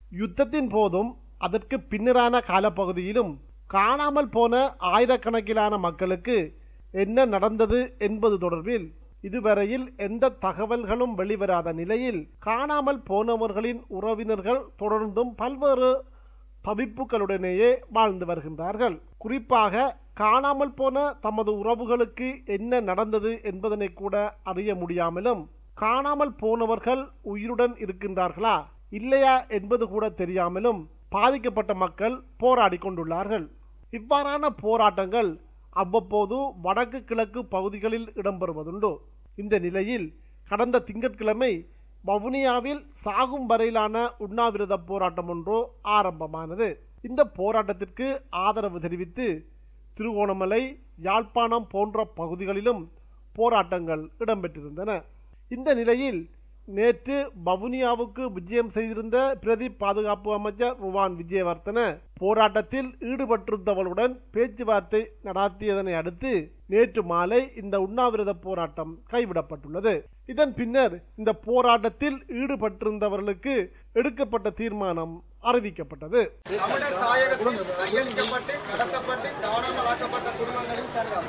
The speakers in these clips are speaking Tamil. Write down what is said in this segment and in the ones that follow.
யுத்தத்தின் போதும் அதற்கு பின்னரான காலப்பகுதியிலும் காணாமல் போன ஆயிரக்கணக்கிலான மக்களுக்கு என்ன நடந்தது என்பது தொடர்பில் இதுவரையில் எந்த தகவல்களும் வெளிவராத நிலையில் காணாமல் போனவர்களின் உறவினர்கள் தொடர்ந்தும் பல்வேறு தவிப்புகளுடனேயே வாழ்ந்து வருகின்றார்கள் குறிப்பாக காணாமல் போன தமது உறவுகளுக்கு என்ன நடந்தது என்பதனை கூட அறிய முடியாமலும் காணாமல் போனவர்கள் உயிருடன் இருக்கின்றார்களா இல்லையா என்பது கூட தெரியாமலும் பாதிக்கப்பட்ட மக்கள் போராடி கொண்டுள்ளார்கள் இவ்வாறான போராட்டங்கள் அவ்வப்போது வடக்கு கிழக்கு பகுதிகளில் இடம்பெறுவதுண்டு இந்த நிலையில் கடந்த திங்கட்கிழமை வவுனியாவில் சாகும் வரையிலான உண்ணாவிரத போராட்டம் ஒன்று ஆரம்பமானது இந்த போராட்டத்திற்கு ஆதரவு தெரிவித்து திருகோணமலை யாழ்ப்பாணம் போன்ற பகுதிகளிலும் போராட்டங்கள் இடம்பெற்றிருந்தன இந்த நிலையில் நேற்று வவுனியாவுக்கு விஜயம் செய்திருந்த பிரதி பாதுகாப்பு அமைச்சர் ருவான் விஜயவர்த்தன போராட்டத்தில் ஈடுபட்டிருந்தவர்களுடன் பேச்சுவார்த்தை நடாத்தியதனை அடுத்து நேற்று மாலை இந்த உண்ணாவிரத போராட்டம் கைவிடப்பட்டுள்ளது இதன் பின்னர் இந்த போராட்டத்தில் ஈடுபட்டிருந்தவர்களுக்கு எடுக்கப்பட்ட தீர்மானம் அறிவிக்கப்பட்டது தமிழர் தாயகத்தில் கையளிக்கப்பட்டு கடத்தப்பட்டு காணாமலாக்கப்பட்ட குடும்பங்களின் சங்கம்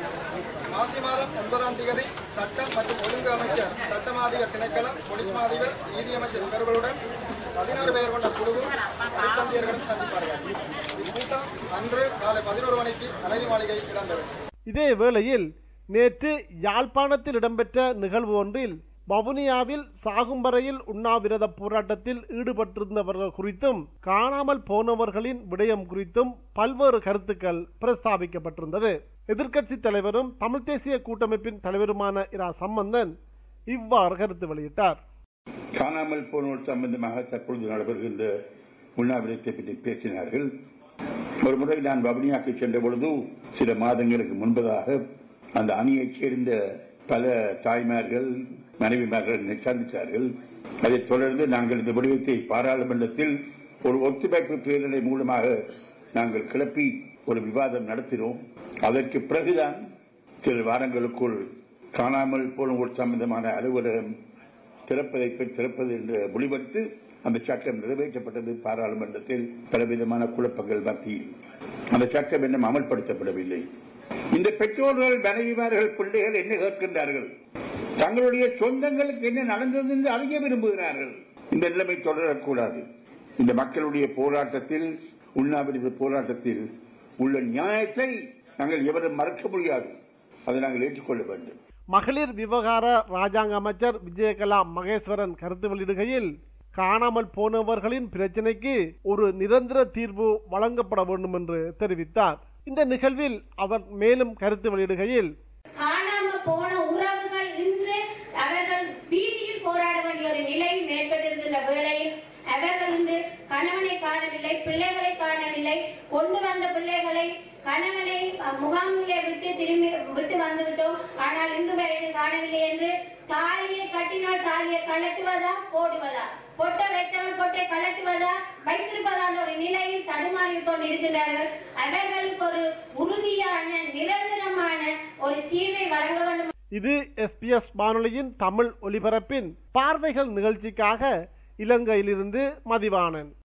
மாசி மாதம் ஒன்பதாம் தேதி சட்டம் மற்றும் ஒழுங்கு அமைச்சர் சட்டமாதிபர் திணைக்களம் போலீஸ் மாதிபர் நீதியமைச்சர் இவர்களுடன் பதினாறு பேர் கொண்ட குழுவும் அடிப்பந்தியர்களும் சந்திப்பார்கள் இக்கூட்டம் அன்று காலை பதினோரு மணிக்கு அலரி மாளிகையில் இடம்பெறும் இதே வேளையில் நேற்று யாழ்ப்பாணத்தில் இடம்பெற்ற நிகழ்வு ஒன்றில் வவுனியாவில் சாகும் வரையில் உண்ணாவிரத போராட்டத்தில் ஈடுபட்டிருந்தவர்கள் குறித்தும் காணாமல் போனவர்களின் விடயம் குறித்தும் பல்வேறு கருத்துக்கள் பிரஸ்தாபிக்கப்பட்டிருந்தது எதிர்க்கட்சி தலைவரும் தமிழ் தேசிய கூட்டமைப்பின் தலைவருமான இரா சம்பந்தன் இவ்வாறு கருத்து வெளியிட்டார் காணாமல் போனோர் சம்பந்தமாக தற்பொழுது நடைபெறுகின்ற உண்ணாவிரத்தை பற்றி பேசினார்கள் ஒரு முறை நான் வவுனியாக்கு சென்ற பொழுது சில மாதங்களுக்கு முன்பதாக அந்த அணியைச் சேர்ந்த பல தாய்மார்கள் மனைவிமார்கள் என்னை சந்தித்தார்கள் அதைத் தொடர்ந்து நாங்கள் இந்த விடயத்தை பாராளுமன்றத்தில் ஒரு ஒத்துழைப்பு பேரணி மூலமாக நாங்கள் கிளப்பி ஒரு விவாதம் நடத்தினோம் அதற்கு பிறகுதான் சில வாரங்களுக்குள் காணாமல் போனோர் சம்பந்தமான அலுவலகம் திறப்பதை திறப்பது என்று முடிவெடுத்து அந்த சட்டம் நிறைவேற்றப்பட்டது பாராளுமன்றத்தில் பலவிதமான குழப்பங்கள் மத்தியில் அந்த சட்டம் இன்னும் அமல்படுத்தப்படவில்லை இந்த பெற்றோர்கள் மனைவிமார்கள் பிள்ளைகள் என்ன கேட்கின்றார்கள் தங்களுடைய சொந்தங்களுக்கு என்ன நடந்தது என்று அறிய விரும்புகிறார்கள் இந்த நிலைமை தொடரக்கூடாது இந்த மக்களுடைய போராட்டத்தில் உண்ணாவிரத போராட்டத்தில் உள்ள நியாயத்தை நாங்கள் எவரும் மறக்க முடியாது அதை நாங்கள் ஏற்றுக்கொள்ள வேண்டும் மகளிர் விவகார ராஜாங்க அமைச்சர் விஜயகலா மகேஸ்வரன் கருத்து வெளியிடுகையில் காணாமல் போனவர்களின் பிரச்சினைக்கு ஒரு நிரந்தர தீர்வு வழங்கப்பட வேண்டும் என்று தெரிவித்தார் இந்த நிகழ்வில் அவர் மேலும் கருத்து வெளியிடுகையில் காணாம போன உறவுகள் இன்று அவர்கள் வீதியில் போராட வேண்டிய ஒரு நிலை ஏற்பட்டிருக்கின்ற வேளையில் அவர்கள் இன்று கணவனை காணவில்லை பிள்ளைகளை காணவில்லை கொண்டு வந்த பிள்ளைகளை கணவனை அஹ், முகாமிலே விட்டு திரும்பி விட்டு வந்து விட்டோம் ஆனால் இன்று வரைக்கும் காணவில்லை என்று தாலியை கட்டினால் தாலியை கலட்டுவதா போடுவதா பொட்டை வைத்தவன் பொட்டை கலட்டுவதா வைத்திருப்பதான ஒரு நிலையில் தடுமாறி கொண்டிருக்கிறார்கள் அவர்களுக்கு ஒரு உறுதியான நிரந்தரமான ஒரு தீர்வை வழங்க வேண்டும் இது எஸ்பிஎஸ் வானொலியின் தமிழ் ஒலிபரப்பின் பார்வைகள் நிகழ்ச்சிக்காக இலங்கையிலிருந்து மதிவாணன்